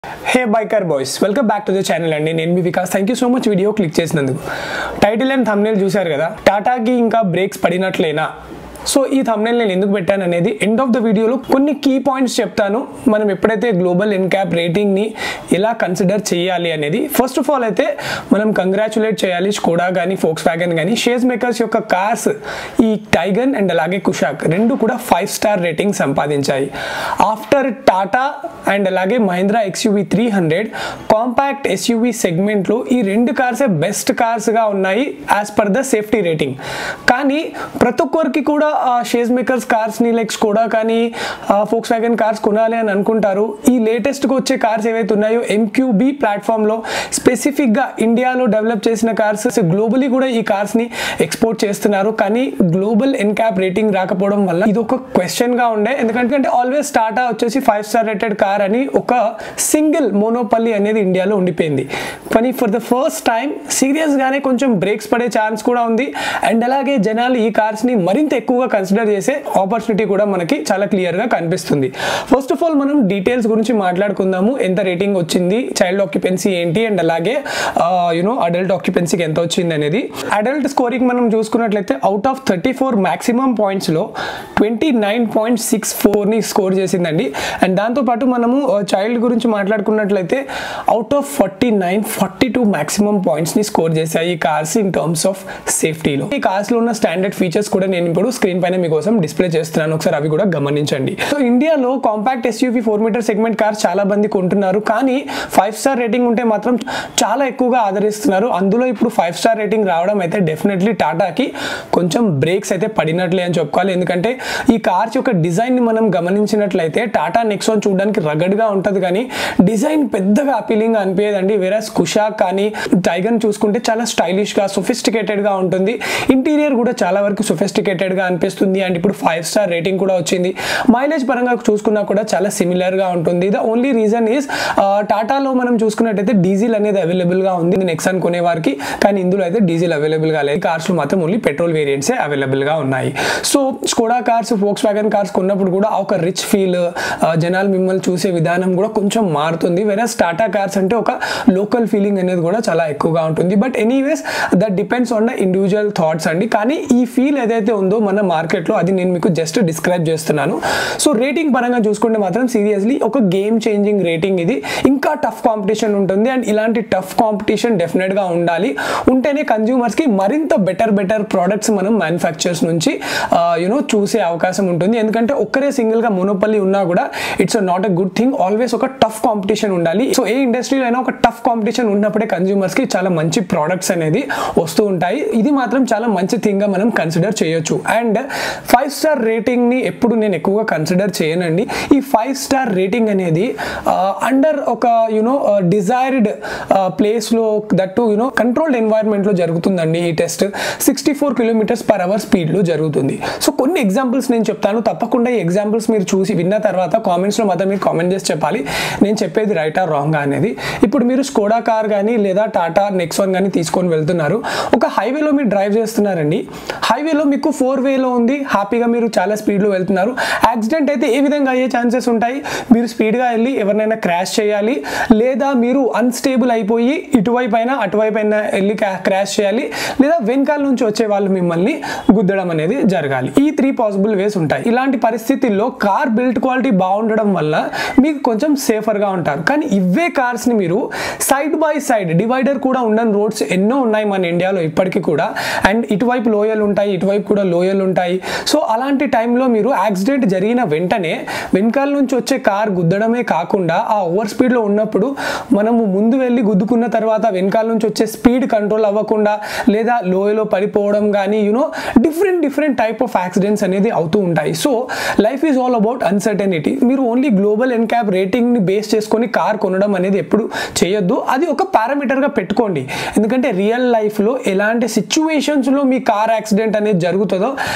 hey biker boys welcome back to the channel అండి నేను మీ Vikas thank you so much video click చేసినందుకు title and thumbnail చూశారు కదా టాటాకి ఇంకా బ్రేక్స్ పడినట్లేనా సో ఈ థంబ్నైల్ నేను ఎందుకు పెట్టాను అనేది ఎండ్ ఆఫ్ ద వీడియోలో కొన్ని కీ పాయింట్స్ చెప్తాను మనం ఎప్పుడైతే గ్లోబల్ ఇన్క్యాప్ రేటింగ్ని ఎలా కన్సిడర్ చేయాలి అనేది ఫస్ట్ ఆఫ్ ఆల్ అయితే మనం కంగ్రాచులేట్ చేయాలి స్కోడా కానీ ఫోక్స్ వ్యాగన్ కానీ షేజ్ మేకర్స్ యొక్క కార్స్ ఈ టైగన్ అండ్ అలాగే కుషాక్ రెండు కూడా ఫైవ్ స్టార్ రేటింగ్ సంపాదించాయి ఆఫ్టర్ టాటా అండ్ అలాగే Mahindra XUV three hundred compact SUV సెగ్మెంట్లో ఈ రెండు కార్సే బెస్ట్ కార్స్గా ఉన్నాయి as per the safety rating కానీ ప్రతి ఒక్కరికి కూడా ఆ షేజ్ మేకర్స్ కార్స్ని లైక్ స్కోడా కానీ ఫోక్స్ వ్యాగన్ కార్స్ కొనాలి అని అనుకుంటారు ఈ లేటెస్ట్గా వచ్చే కార్స్ ఏవైతే ఉన్నాయో ఎంక్యూబీ ప్లాట్ఫామ్లో స్పెసిఫిక్గా ఇండియాలో డెవలప్ చేసిన కార్స్ గ్లోబలీ కూడా ఈ కార్స్ని ఎక్స్పోర్ట్ చేస్తున్నారు కానీ గ్లోబల్ ఎన్క్యాప్ రేటింగ్ రాకపోవడం వల్ల ఇది ఒక క్వశ్చన్గా ఉండే ఎందుకంటే ఆల్వేస్ టాటా వచ్చేసి ఫైవ్ స్టార్ రేటెడ్ కార్ అని ఒక సింగిల్ మోనోపల్లి అనేది ఇండియాలో ఉండిపోయింది కానీ ఫర్ ద ఫస్ట్ టైం సీరియస్గానే కొంచెం బ్రేక్స్ పడే ఛాన్స్ కూడా ఉంది అండ్ అలాగే జనాలు ఈ కార్స్ని మరింత ఎక్కువగా కన్సిడర్ చేసే ఆపర్చునిటీ కూడా మనకి చాలా క్లియర్గా కనిపిస్తుంది ఫస్ట్ ఆఫ్ ఆల్ మనం డీటెయిల్స్ గురించి మాట్లాడుకుందాము ఎంత రేటింగ్ వచ్చింది చైల్డ్ ఆక్యుపెన్సీ ఏంటి అండ్ అలాగే యునో అడల్ట్ ఆక్యుపెన్సీకి ఎంత వచ్చింది అనేది అడల్ట్ స్కోరింగ్ మనం చూసుకున్నట్లయితే out of thirty four maximum పాయింట్స్లో ట్వంటీ నైన్ పాయింట్ సిక్స్ ఫోర్ని స్కోర్ చేసిందండి అండ్ దాంతోపాటు మనము చైల్డ్ గురించి మాట్లాడుకున్నట్లయితే out of forty nine forty two maximum పాయింట్స్ని స్కోర్ చేశాయి ఈ కార్స్ ఇన్ టర్మ్స్ ఆఫ్ సేఫ్టీలో ఈ కార్స్లో ఉన్న స్టాండర్డ్ ఫీచర్స్ కూడా నేను ఇప్పుడు స్క్రీన్ పైన మీకోసం డిస్ప్లే చేస్తున్నాను ఒకసారి అవి కూడా గమనించండి సో ఇండియాలో compact SUV four metre segment cars చాలా మంది కొంటున్నారు కానీ ఫైవ్ స్టార్ రేటింగ్ ఉంటే మాత్రం చాలా ఎక్కువగా ఆదరిస్తున్నారు అందులో ఇప్పుడు ఫైవ్ స్టార్ రేటింగ్ రావడం అయితే డెఫినెట్లీ టాటాకి కొంచెం బ్రేక్స్ అయితే పడినట్లే అని చెప్పుకోవాలి ఎందుకంటే ఈ కార్స్ యొక్క డిజైన్ని మనం గమనించినట్లయితే టాటా నెక్సాన్ చూడడానికి రగడ్గా ఉంటుంది కానీ డిజైన్ పెద్దగా అపీలింగ్ అనిపించదండి వేరే కుషాక్ కానీ టైగన్ చూసుకుంటే చాలా స్టైలిష్గా సొఫిస్టికేటెడ్గా ఉంటుంది ఇంటీరియర్ కూడా చాలా వరకు సొఫిస్టికేటెడ్గా అనిపిస్తుంది అండ్ ఇప్పుడు ఫైవ్ స్టార్ రేటింగ్ కూడా వచ్చింది మైలేజ్ పరంగా చూసుకున్నా కూడా చాలా సిమిలర్గా ఉంటుంది ద ఓన్లీ రీజన్ ఈస్ టాటాలో మనం చూసుకున్నట్టయితే డీజిల్ అనేది అవైలబుల్గా ఉంది నెక్సాన్ కొనే వారికి కానీ ఇందులో అయితే డీజిల్ అవైలబుల్గా లేదు కార్స్లో మాత్రం ఓన్లీ పెట్రోల్ వేరియంట్సే అవైలబుల్గా ఉన్నాయి so Skoda cars Volkswagen cars కొన్నప్పుడు కూడా ఒక రిచ్ ఫీల్ జనాలు మిమ్మల్ని చూసే విధానం కూడా కొంచెం మారుతుంది వేరే టాటా కార్స్ అంటే ఒక లోకల్ ఫీలింగ్ అనేది కూడా చాలా ఎక్కువగా ఉంటుంది but anyways that depends on the individual thoughts అండి కానీ ఈ ఫీల్ ఏదైతే ఉందో మన మార్కెట్లో అది నేను మీకు జస్ట్ డిస్క్రైబ్ చేస్తున్నాను సో రేటింగ్ పరంగా చూసుకుంటే మాత్రం సీరియస్లీ ఒక గేమ్ చేంజింగ్ రేటింగ్ ఇది ఇంకా టఫ్ కాంపిటీషన్ ఉంటుంది అండ్ ఇలాంటి టఫ్ కాంపిటీషన్ డెఫినెట్గా ఉండాలి ఉంటేనే కన్జ్యూమర్స్కి మరింత బెటర్ బెటర్ ప్రోడక్ట్స్ మనం మ్యానుఫ్యాక్చర్స్ నుంచి యూనో చూసే అవకాశం ఉంటుంది ఎందుకంటే ఒక్కరే సింగిల్గా మోనోపల్లి ఉన్నా కూడా it's not a good thing always ఒక టఫ్ కాంపిటీషన్ ఉండాలి సో ఏ ఇండస్ట్రీలో అయినా ఒక టఫ్ కాంపిటీషన్ ఉన్నప్పుడే కన్జ్యూమర్స్కి చాలా మంచి ప్రోడక్ట్స్ అనేది వస్తూ ఉంటాయి ఇది మాత్రం చాలా మంచి థింగ్గా మనం కన్సిడర్ చేయొచ్చు అండ్ ఫైవ్ స్టార్ రేటింగ్ని ఎప్పుడు నేను ఎక్కువగా కన్సిడర్ చేయనండి ఈ ఫైవ్ స్టార్ రేటింగ్ అనేది అండర్ ఒక యునో డిజైర్డ్ ప్లేస్లో దట్టు యునో కంట్రోల్డ్ ఎన్వైర్న్మెంట్లో జరుగుతుందండి ఈ test sixty four kilometres per hour స్పీడ్లో జరుగుతుంది సో కొన్ని ఎగ్జాంపుల్స్ నేను చెప్తాను తప్పకుండా ఈ ఎగ్జాంపుల్స్ మీరు చూసి విన్న తర్వాత కామెంట్స్లో మాత్రం మీరు కామెంట్ చేసి చెప్పాలి నేను చెప్పేది రైటా రాంగ్ అనేది ఇప్పుడు మీరు స్కోడా కార్ కానీ లేదా టాటా నెక్సాన్ కానీ తీసుకొని వెళ్తున్నారు ఒక హైవేలో మీరు డ్రైవ్ చేస్తున్నారండి హైవేలో మీకు ఫోర్ వేలో ఉంది హ్యాపీగా మీరు చాలా స్పీడ్లో వెళ్తున్నారు యాక్సిడెంట్ అయితే ఏ విధంగా అయ్యే ఛాన్సెస్ ఉంటాయి మీరు స్పీడ్గా వెళ్ళి ఎవరినైనా క్రాష్ చేయాలి లేదా మీరు అన్స్టేబుల్ అయిపోయి ఇటువైపు అయినా అటువైపు అయినా వెళ్ళి క్రాష్ చేయాలి లేదా వెనకాల నుంచి వచ్చే వాళ్ళు మిమ్మల్ని గుద్దడం అనేది జరగాలి ఈ త్రీ పాసిబుల్ వేస్ ఉంటాయి ఇలాంటి పరిస్థితుల్లో కార్ బిల్డ్ క్వాలిటీ బాగుండడం వల్ల మీకు కొంచెం సేఫర్గా ఉంటారు కానీ ఇవే కార్స్ని మీరు సైడ్ బై సైడ్ డివైడర్ కూడా ఉండని రోడ్స్ ఎన్నో ఉన్నాయి మన ఇండియాలో ఇప్పటికీ కూడా అండ్ ఇటువైపు లోయలు ఉంటాయి ఇటువైపు కూడా లోయలు ఉంటాయి సో అలాంటి టైంలో మీరు యాక్సిడెంట్ జరిగిన వెంటనే వెనకాల నుంచి వచ్చే కార్ గుద్దడమే కాకుండా ఆ ఓవర్ స్పీడ్లో ఉన్నప్పుడు మనము ముందు వెళ్ళి గుద్దుకున్న తర్వాత వెనకాల నుంచి వచ్చే స్పీడ్ కంట్రోల్ అవ్వకుండా లేదా లోయలో పడిపోవడం కానీ you know different different type of accidents అనేది అవుతూ ఉంటాయి so life is all about uncertainty మీరు ఓన్లీ గ్లోబల్ ఎన్క్యాప్ రేటింగ్ని బేస్ చేసుకొని కార్ కొనడం అనేది ఎప్పుడు చేయొద్దు అది ఒక పారామీటర్గా పెట్టుకోండి ఎందుకంటే రియల్ లైఫ్లో ఎలాంటి సిచ్యువేషన్స్లో మీ కార్ యాక్సిడెంట్ అనేది జరుగుతుందో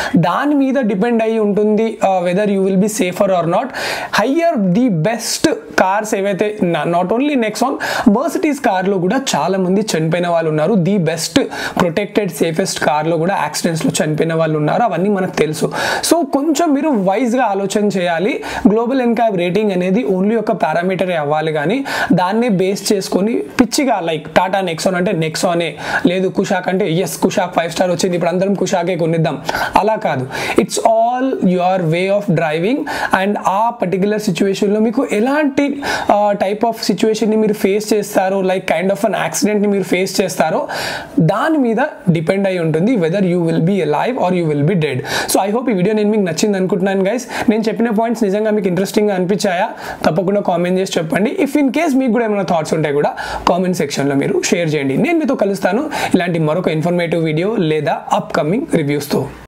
దాని మీద డిపెండ్ అయి ఉంటుంది whether you will be safer or not higher the best cars ఏవైతే నాట్ ఓన్లీ నెక్సాన్ మర్సిటీస్ కార్లో కూడా చాలా మంది చనిపోయిన వాళ్ళు ఉన్నారు ది బెస్ట్ ప్రొటెక్టెడ్ సేఫెస్ట్ కార్లో కూడా యాక్సిడెంట్స్లో చనిపోయిన వాళ్ళు ఉన్నారు అవన్నీ మనకు తెలుసు సో కొంచెం మీరు వైజ్గా ఆలోచన చేయాలి గ్లోబల్ ఎన్కాబ్ రేటింగ్ అనేది ఓన్లీ ఒక పారామీటరే అవ్వాలి కానీ దాన్నే బేస్ చేసుకొని పిచ్చిగా లైక్ టాటా నెక్సాన్ అంటే నెక్సానే లేదు కుషాక్ అంటే ఎస్ కుషాక్ ఫైవ్ స్టార్ వచ్చింది ఇప్పుడు అందరం కుషాకే కొనిద్దాం అలా కాదు it's all your way of driving and ఆ పర్టికులర్ సిచ్యువేషన్లో మీకు ఎలాంటి టైప్ ఆఫ్ సిచ్యువేషన్ని మీరు ఫేస్ చేస్తారో లైక్ కైండ్ ఆఫ్ అన్ యాక్సిడెంట్ని మీరు ఫేస్ చేస్తారో దాని మీద డిపెండ్ అయి ఉంటుంది whether you will be live or you will be dead so I hope ఈ వీడియో నేను మీకు నచ్చింది అనుకుంటున్నాను గైస్ నేను చెప్పిన పాయింట్స్ నిజంగా మీకు ఇంట్రెస్టింగ్గా అనిపించాయా తప్పకుండా కామెంట్ చేసి చెప్పండి ఇఫ్ ఇన్ కేస్ మీకు కూడా ఏమైనా థాట్స్ ఉంటాయి కూడా కామెంట్ సెక్షన్లో మీరు షేర్ చేయండి నేను మీతో కలుస్తాను ఇలాంటి మరొక ఇన్ఫర్మేటివ్ వీడియో లేదా అప్కమింగ్ రివ్యూస్తో